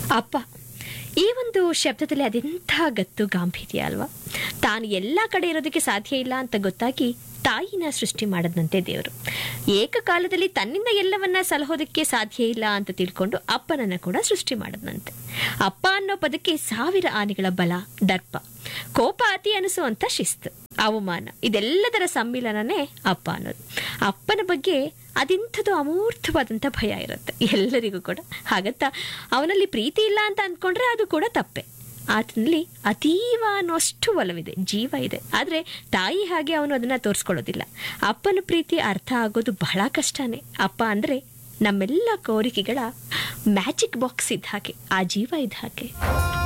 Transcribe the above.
ಅಪ್ಪ ಈ ಒಂದು ಶಬ್ದದಲ್ಲಿ ಅದೆಂಥ ಗತ್ತು ಗಾಂಭೀರ್ಯ ಅಲ್ವಾ ತಾನು ಎಲ್ಲ ಕಡೆ ಇರೋದಕ್ಕೆ ಸಾಧ್ಯ ಇಲ್ಲ ಅಂತ ಗೊತ್ತಾಗಿ ತಾಯಿನ ಸೃಷ್ಟಿ ಮಾಡದಂತೆ ದೇವರು ಏಕಕಾಲದಲ್ಲಿ ತನ್ನಿಂದ ಎಲ್ಲವನ್ನ ಸಲಹೋದಕ್ಕೆ ಸಾಧ್ಯ ಇಲ್ಲ ಅಂತ ತಿಳ್ಕೊಂಡು ಅಪ್ಪನನ್ನ ಕೂಡ ಸೃಷ್ಟಿ ಮಾಡದಂತೆ ಅಪ್ಪ ಅನ್ನೋ ಪದಕ್ಕೆ ಸಾವಿರ ಆನೆಗಳ ಬಲ ದರ್ಪ ಕೋಪ ಅತಿ ಅನಿಸುವಂತ ಶಿಸ್ತು ಅವಮಾನ ಇದೆಲ್ಲದರ ಸಮ್ಮಿಲನನೇ ಅಪ್ಪ ಅನ್ನೋದು ಅಪ್ಪನ ಬಗ್ಗೆ ಅದೆಂಥದ್ದು ಅಮೂರ್ತವಾದಂಥ ಭಯ ಇರುತ್ತೆ ಎಲ್ಲರಿಗೂ ಕೂಡ ಹಾಗತ್ತ ಅವನಲ್ಲಿ ಪ್ರೀತಿ ಇಲ್ಲ ಅಂತ ಅಂದ್ಕೊಂಡ್ರೆ ಅದು ಕೂಡ ತಪ್ಪೆ ಆತನಲ್ಲಿ ಅತೀವ ಅನ್ನೋಷ್ಟು ಒಲವಿದೆ ಜೀವ ಇದೆ ಆದರೆ ತಾಯಿ ಹಾಗೆ ಅವನು ಅದನ್ನ ತೋರಿಸ್ಕೊಳ್ಳೋದಿಲ್ಲ ಅಪ್ಪನ ಪ್ರೀತಿ ಅರ್ಥ ಆಗೋದು ಬಹಳ ಕಷ್ಟನೇ ಅಪ್ಪ ಅಂದರೆ ನಮ್ಮೆಲ್ಲ ಕೋರಿಕೆಗಳ ಮ್ಯಾಜಿಕ್ ಬಾಕ್ಸ್ ಇದ್ದ ಹಾಗೆ ಆ ಜೀವ ಇದ್ದ ಹಾಗೆ